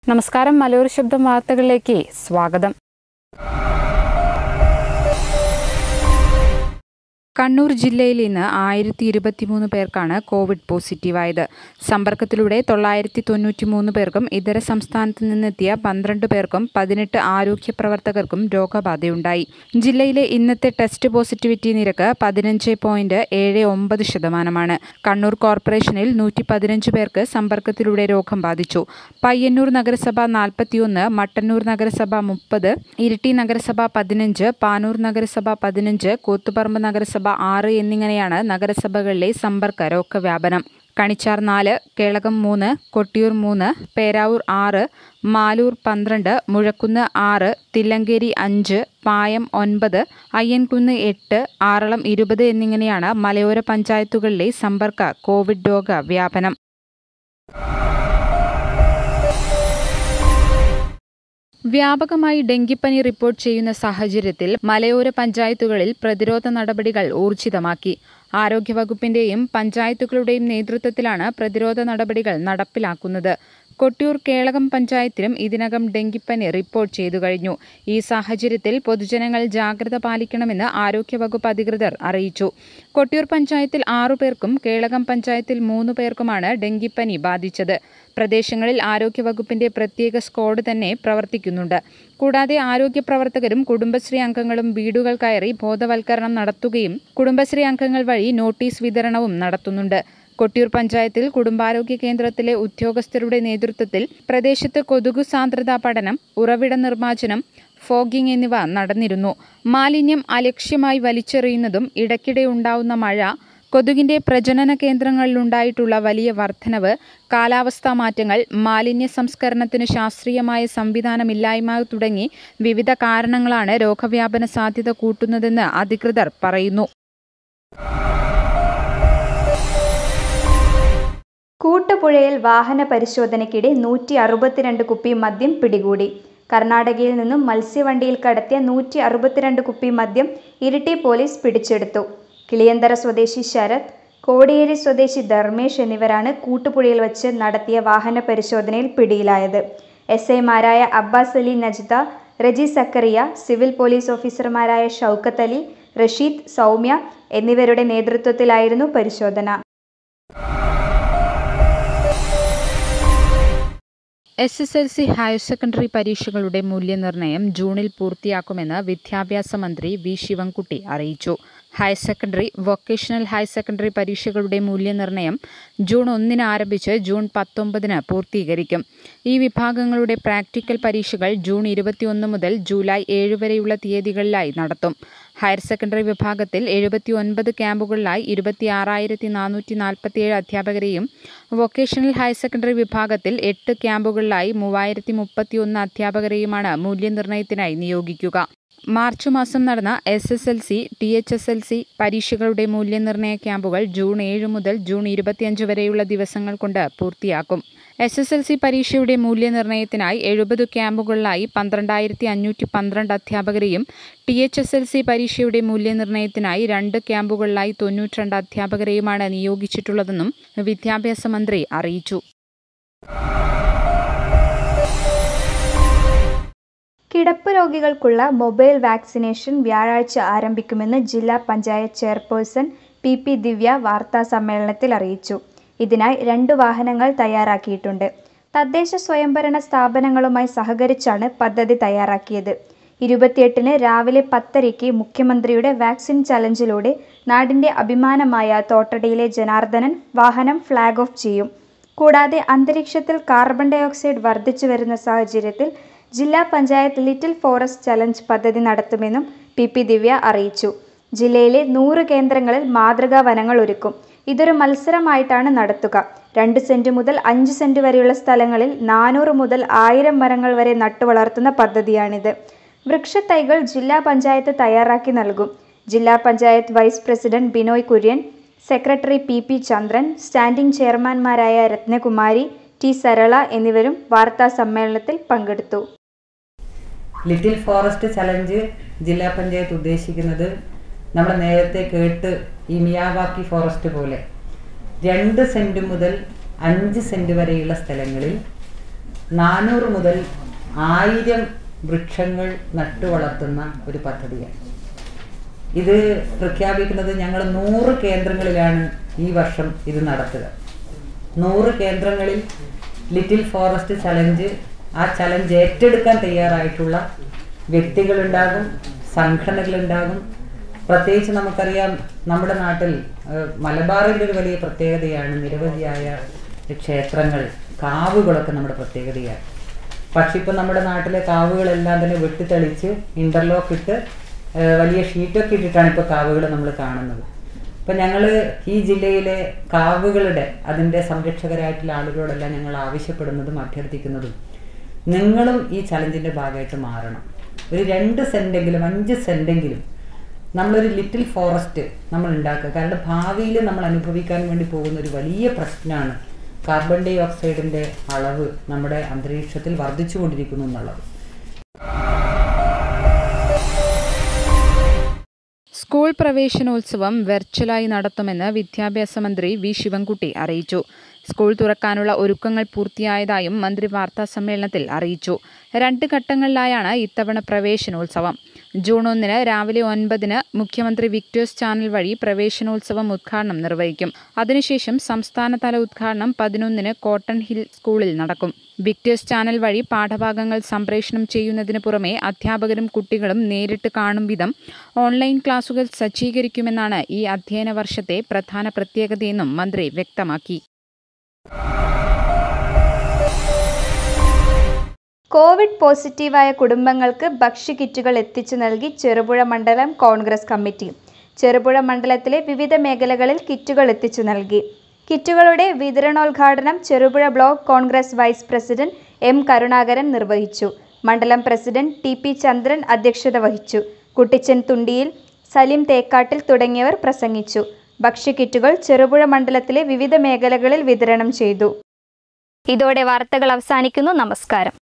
നമസ്കാരം മലയോര ശബ്ദം വാർത്തകളിലേക്ക് സ്വാഗതം കണ്ണൂർ ജില്ലയിൽ ഇന്ന് ആയിരത്തി ഇരുപത്തിമൂന്ന് പേർക്കാണ് കോവിഡ് പോസിറ്റീവായത് സമ്പർക്കത്തിലൂടെ തൊള്ളായിരത്തി തൊണ്ണൂറ്റി മൂന്ന് പേർക്കും ഇതര സംസ്ഥാനത്ത് നിന്നെത്തിയ പന്ത്രണ്ട് പേർക്കും പതിനെട്ട് ആരോഗ്യ പ്രവർത്തകർക്കും രോഗബാധയുണ്ടായി ജില്ലയിലെ ഇന്നത്തെ ടെസ്റ്റ് പോസിറ്റിവിറ്റി നിരക്ക് പതിനഞ്ച് പോയിന്റ് ഏഴ് ഒമ്പത് ശതമാനമാണ് കണ്ണൂർ കോർപ്പറേഷനിൽ നൂറ്റി പതിനഞ്ച് പേർക്ക് സമ്പർക്കത്തിലൂടെ രോഗം ബാധിച്ചു പയ്യന്നൂർ നഗരസഭ നാൽപ്പത്തിയൊന്ന് മട്ടന്നൂർ നഗരസഭ മുപ്പത് ഇരിട്ടി നഗരസഭ പതിനഞ്ച് പാനൂർ നഗരസഭ പതിനഞ്ച് കൂത്തുപറമ്പ് നഗരസഭ ആറ് എന്നിങ്ങനെയാണ് നഗരസഭകളിലെ സമ്പർക്ക രോഗവ്യാപനം കണിച്ചാർ നാല് കേളകം മൂന്ന് കൊട്ടിയൂർ മൂന്ന് പേരാവൂർ ആറ് മാലൂർ പന്ത്രണ്ട് മുഴക്കുന്ന് ആറ് തില്ലങ്കേരി അഞ്ച് പായം ഒൻപത് അയ്യൻകുന്ന് എട്ട് ആറളം ഇരുപത് എന്നിങ്ങനെയാണ് മലയോര പഞ്ചായത്തുകളിലെ സമ്പർക്ക കോവിഡ് രോഗ വ്യാപനം വ്യാപകമായി ഡെങ്കിപ്പനി റിപ്പോർട്ട് ചെയ്യുന്ന സാഹചര്യത്തിൽ മലയോര പഞ്ചായത്തുകളിൽ പ്രതിരോധ നടപടികൾ ഊർജിതമാക്കി ആരോഗ്യവകുപ്പിന്റെയും പഞ്ചായത്തുകളുടെയും നേതൃത്വത്തിലാണ് പ്രതിരോധ നടപടികൾ നടപ്പിലാക്കുന്നത് കൊട്ടിയൂർ കേളകം പഞ്ചായത്തിലും ഇതിനകം ഡെങ്കിപ്പനി റിപ്പോർട്ട് ചെയ്തു കഴിഞ്ഞു ഈ സാഹചര്യത്തിൽ പൊതുജനങ്ങൾ ജാഗ്രത പാലിക്കണമെന്ന് ആരോഗ്യവകുപ്പ് അധികൃതർ അറിയിച്ചു കൊട്ടിയൂർ പഞ്ചായത്തിൽ ആറു പേർക്കും കേളകം പഞ്ചായത്തിൽ മൂന്ന് പേർക്കുമാണ് ഡെങ്കിപ്പനി ബാധിച്ചത് പ്രദേശങ്ങളിൽ ആരോഗ്യവകുപ്പിന്റെ പ്രത്യേക സ്ക്വാഡ് തന്നെ പ്രവർത്തിക്കുന്നുണ്ട് കൂടാതെ ആരോഗ്യ പ്രവർത്തകരും കുടുംബശ്രീ അംഗങ്ങളും വീടുകൾ കയറി ബോധവൽക്കരണം നടത്തുകയും കുടുംബശ്രീ അംഗങ്ങൾ വഴി നോട്ടീസ് വിതരണവും നടത്തുന്നുണ്ട് കൊട്ടിയൂർ പഞ്ചായത്തിൽ കുടുംബാരോഗ്യ കേന്ദ്രത്തിലെ ഉദ്യോഗസ്ഥരുടെ നേതൃത്വത്തിൽ പ്രദേശത്ത് കൊതുകു സാന്ദ്രതാ പഠനം ഉറവിട നിർമ്മാർജ്ജനം ഫോഗിംഗ് എന്നിവ നടന്നിരുന്നു മാലിന്യം അലക്ഷ്യമായി വലിച്ചെറിയുന്നതും ഇടയ്ക്കിടെ ഉണ്ടാവുന്ന മഴ കൊതുകിന്റെ പ്രജനന കേന്ദ്രങ്ങളിലുണ്ടായിട്ടുള്ള വലിയ വർധനവ് കാലാവസ്ഥാ മാറ്റങ്ങൾ മാലിന്യ സംസ്കരണത്തിന് ശാസ്ത്രീയമായ സംവിധാനമില്ലായ്മ തുടങ്ങി വിവിധ കാരണങ്ങളാണ് രോഗവ്യാപന സാധ്യത കൂട്ടുന്നതെന്ന് അധികൃതർ പറയുന്നു കൂട്ടുപുഴയിൽ വാഹന പരിശോധനയ്ക്കിടെ നൂറ്റി അറുപത്തിരണ്ട് കുപ്പി മദ്യം പിടികൂടി കർണാടകയിൽ നിന്നും മത്സ്യവണ്ടിയിൽ കടത്തിയ നൂറ്റി അറുപത്തിരണ്ട് കുപ്പി മദ്യം ഇരിട്ടി പോലീസ് പിടിച്ചെടുത്തു കിളിയന്തറ സ്വദേശി ശരത് കോടിയേരി സ്വദേശി ധർമ്മേഷ് എന്നിവരാണ് കൂട്ടുപുഴയിൽ വച്ച് നടത്തിയ വാഹന പരിശോധനയിൽ പിടിയിലായത് എസ് ഐമാരായ അബ്ബാസ് അലി നജ്ദ റജി സക്കറിയ സിവിൽ പോലീസ് ഓഫീസർമാരായ ഷൗക്കത്ത് അലി റഷീദ് സൗമ്യ എന്നിവരുടെ നേതൃത്വത്തിലായിരുന്നു പരിശോധന S S L C higher secondary പരീക്ഷകളുടെ മൂല്യനിർണ്ണയം ജൂണിൽ പൂർത്തിയാക്കുമെന്ന് വിദ്യാഭ്യാസ മന്ത്രി വി ശിവൻകുട്ടി അറിയിച്ചു higher secondary vocational higher secondary പരീക്ഷകളുടെ മൂല്യനിർണ്ണയം ജൂൺ ഒന്നിന് ആരംഭിച്ച് ജൂൺ പത്തൊമ്പതിന് പൂർത്തീകരിക്കും ഈ വിഭാഗങ്ങളുടെ പ്രാക്ടിക്കൽ പരീക്ഷകൾ ജൂൺ ഇരുപത്തിയൊന്ന് മുതൽ ജൂലൈ ഏഴ് വരെയുള്ള തീയതികളിലായി നടത്തും ഹയർ സെക്കൻഡറി വിഭാഗത്തിൽ എഴുപത്തി ഒൻപത് ക്യാമ്പുകളിലായി ഇരുപത്തിയാറായിരത്തി നാനൂറ്റി നാൽപ്പത്തിയേഴ് അധ്യാപകരെയും വൊക്കേഷണൽ ഹയർ സെക്കൻഡറി വിഭാഗത്തിൽ എട്ട് ക്യാമ്പുകളിലായി മൂവായിരത്തി മുപ്പത്തിയൊന്ന് അധ്യാപകരെയുമാണ് മൂല്യനിർണ്ണയത്തിനായി നിയോഗിക്കുക മാർച്ച് മാസം നടന്ന S S L C T H S L C പരീക്ഷകളുടെ മൂല്യനിർണ്ണയ ക്യാമ്പുകൾ ജൂൺ ഏഴ് മുതൽ ജൂൺ ഇരുപത്തിയഞ്ച് വരെയുള്ള ദിവസങ്ങൾ കൊണ്ട് പൂർത്തിയാക്കും എസ് എസ് എൽ സി പരീക്ഷയുടെ മൂല്യനിർണ്ണയത്തിനായി എഴുപത് ക്യാമ്പുകളിലായി പന്ത്രണ്ടായിരത്തി അഞ്ഞൂറ്റി പന്ത്രണ്ട് അധ്യാപകരെയും T H S L C പരീക്ഷയുടെ മൂല്യനിർണ്ണയത്തിനായി രണ്ട് ക്യാമ്പുകളിലായി തൊണ്ണൂറ്റിരണ്ട് അധ്യാപകരെയുമാണ് നിയോഗിച്ചിട്ടുള്ളതെന്നും വിദ്യാഭ്യാസ മന്ത്രി അറിയിച്ചു കിടപ്പ് രോഗികൾക്കുള്ള മൊബൈൽ വാക്സിനേഷൻ വ്യാഴാഴ്ച ആരംഭിക്കുമെന്ന് ജില്ലാ panchayat chairperson P P Divya വാർത്താ സമ്മേളനത്തിൽ അറിയിച്ചു ഇതിനായി രണ്ട് വാഹനങ്ങൾ തയ്യാറാക്കിയിട്ടുണ്ട് തദ്ദേശ സ്വയംഭരണ സ്ഥാപനങ്ങളുമായി സഹകരിച്ചാണ് പദ്ധതി തയ്യാറാക്കിയത് ഇരുപത്തിയെട്ടിന് രാവിലെ പത്തരയ്ക്ക് മുഖ്യമന്ത്രിയുടെ വാക്സിൻ ചലഞ്ചിലൂടെ നാടിന്റെ അഭിമാനമായ തോട്ടടയിലെ ജനാർദ്ദനൻ വാഹനം ഫ്ളാഗ് ഓഫ് ചെയ്യും കൂടാതെ അന്തരീക്ഷത്തിൽ കാർബൺ ഡയോക്സൈഡ് വർദ്ധിച്ചു വരുന്ന സാഹചര്യത്തിൽ ജില്ലാ പഞ്ചായത്ത് ലിറ്റിൽ ഫോറസ്റ്റ് ചലഞ്ച് പദ്ധതി നടത്തുമെന്നും പി പി ദിവ്യ അറിയിച്ചു ജില്ലയിലെ നൂറ് കേന്ദ്രങ്ങളിൽ മാതൃകാ വനങ്ങൾ ഒരുക്കും ഇതൊരു മത്സരമായിട്ടാണ് നടത്തുക രണ്ട് സെന്റ് മുതൽ അഞ്ച് സെന്റ് വരെയുള്ള സ്ഥലങ്ങളിൽ നാനൂറ് മുതൽ ആയിരം മരങ്ങൾ വരെ നട്ടുവളർത്തുന്ന പദ്ധതിയാണിത് വൃക്ഷത്തൈകൾ ജില്ലാ പഞ്ചായത്ത് തയ്യാറാക്കി നൽകും ജില്ലാ panchayat vice president Binoy Kurian secretary P P Chandran standing ചെയർമാൻമാരായ രത്നകുമാരി ടി സരള എന്നിവരും വാർത്താ സമ്മേളനത്തിൽ പങ്കെടുത്തു ലിറ്റിൽ ഫോറസ്റ്റ് ചലഞ്ച് ജില്ലാ പഞ്ചായത്ത് ഉദ്ദേശിക്കുന്നത് നമ്മൾ നേരത്തെ കേട്ട് ഈ മിയാവാക്കി ഫോറസ്റ്റ് പോലെ രണ്ട് സെൻറ്റ് മുതൽ അഞ്ച് സെൻറ്റ് വരെയുള്ള സ്ഥലങ്ങളിൽ നാനൂറ് മുതൽ ആയിരം വൃക്ഷങ്ങൾ നട്ടുവളർത്തുന്ന ഒരു പദ്ധതിയാണ് ഇത് പ്രഖ്യാപിക്കുന്നത് ഞങ്ങൾ നൂറ് കേന്ദ്രങ്ങളിലാണ് ഈ വർഷം ഇത് നടത്തുക നൂറ് കേന്ദ്രങ്ങളിൽ ലിറ്റിൽ ഫോറസ്റ്റ് ചലഞ്ച് ആ ചലഞ്ച് ഏറ്റെടുക്കാൻ തയ്യാറായിട്ടുള്ള വ്യക്തികളുണ്ടാകും സംഘടനകളുണ്ടാകും പ്രത്യേകിച്ച് നമുക്കറിയാം നമ്മുടെ നാട്ടിൽ ഏഹ്, മലബാറിൻ്റെ ഒരു വലിയ പ്രത്യേകതയാണ് നിരവധിയായ ക്ഷേത്രങ്ങൾ കാവുകളൊക്കെ നമ്മുടെ പ്രത്യേകതയാണ് പക്ഷെ ഇപ്പം നമ്മുടെ നാട്ടിലെ കാവുകളെല്ലാം തന്നെ വെട്ടിത്തെളിച്ച് ഇൻ്റർലോക്ക് ഇട്ട് ഏഹ്, വലിയ ഷീറ്റൊക്കെ ഇട്ടിട്ടാണ് ഇപ്പോൾ കാവുകൾ നമ്മൾ കാണുന്നത് അപ്പം ഞങ്ങൾ ഈ ജില്ലയിലെ കാവുകളുടെ അതിൻ്റെ സംരക്ഷകരായിട്ടുള്ള ആളുകളോടെല്ലാം ഞങ്ങൾ ആവശ്യപ്പെടുന്നതും അഭ്യർത്ഥിക്കുന്നതും നിങ്ങളും ഈ ചലഞ്ചിൻ്റെ ഭാഗമായിട്ട് മാറണം ഒരു രണ്ട് സെൻറ്റെങ്കിലും അഞ്ച് സെൻറ്റെങ്കിലും നമ്മളൊരു ലിറ്റിൽ ഫോറസ്റ്റ് നമ്മൾ ഉണ്ടാക്കുക കാരണം ഭാവിയിൽ നമ്മൾ അനുഭവിക്കാൻ വേണ്ടി പോകുന്ന ഒരു വലിയ പ്രശ്നമാണ് കാർബൺ ഡൈ ഓക്സൈഡിൻ്റെ അളവ് നമ്മുടെ അന്തരീക്ഷത്തിൽ വർദ്ധിച്ചുകൊണ്ടിരിക്കുന്നു എന്നുള്ളത് സ്കൂൾ പ്രവേശനോത്സവം വെർച്വലായി നടത്തുമെന്ന് വിദ്യാഭ്യാസ മന്ത്രി വി ശിവൻകുട്ടി അറിയിച്ചു സ്കൂൾ തുറക്കാനുള്ള ഒരുക്കങ്ങൾ പൂർത്തിയായതായും മന്ത്രി വാർത്താസമ്മേളനത്തിൽ അറിയിച്ചു രണ്ട് ഘട്ടങ്ങളിലായാണ് ഇത്തവണ പ്രവേശനോത്സവം ജൂൺ ഒന്നിന് രാവിലെ ഒൻപതിന് മുഖ്യമന്ത്രി വിക്ടേഴ്സ് ചാനൽ വഴി പ്രവേശനോത്സവം ഉദ്ഘാടനം നിർവഹിക്കും അതിനുശേഷം സംസ്ഥാനതല ഉദ്ഘാടനം പതിനൊന്നിന് കോട്ടൺ ഹിൽ സ്കൂളിൽ നടക്കും വിക്ടേഴ്സ് ചാനൽ വഴി പാഠഭാഗങ്ങൾ സംപ്രേഷണം ചെയ്യുന്നതിന് പുറമെ അധ്യാപകരും കുട്ടികളും നേരിട്ട് കാണും വിധം ഓൺലൈൻ ക്ലാസുകൾ സജ്ജീകരിക്കുമെന്നാണ് ഈ അധ്യയന വർഷത്തെ പ്രധാന പ്രത്യേകതയെന്നും മന്ത്രി വ്യക്തമാക്കി കോവിഡ് പോസിറ്റീവായ കുടുംബങ്ങൾക്ക് ഭക്ഷ്യക്കിറ്റുകൾ എത്തിച്ചു നൽകി ചെറുപുഴ മണ്ഡലം കോൺഗ്രസ് കമ്മിറ്റി ചെറുപുഴ മണ്ഡലത്തിലെ വിവിധ മേഖലകളിൽ കിറ്റുകൾ എത്തിച്ചു നൽകി കിറ്റുകളുടെ വിതരണോദ്ഘാടനം Cherupuzha block Congress vice president M Karunakaran നിർവഹിച്ചു മണ്ഡലം പ്രസിഡന്റ് ടി പി ചന്ദ്രൻ അധ്യക്ഷത വഹിച്ചു കുട്ടിച്ചൻ തുണ്ടിയിൽ സലിം തേക്കാട്ടിൽ തുടങ്ങിയവർ പ്രസംഗിച്ചു ഭക്ഷ്യക്കിറ്റുകൾ ചെറുപുഴ മണ്ഡലത്തിലെ വിവിധ മേഖലകളിൽ വിതരണം ചെയ്തു ഇതോടെ വാർത്തകൾ അവസാനിക്കുന്നു നമസ്കാരം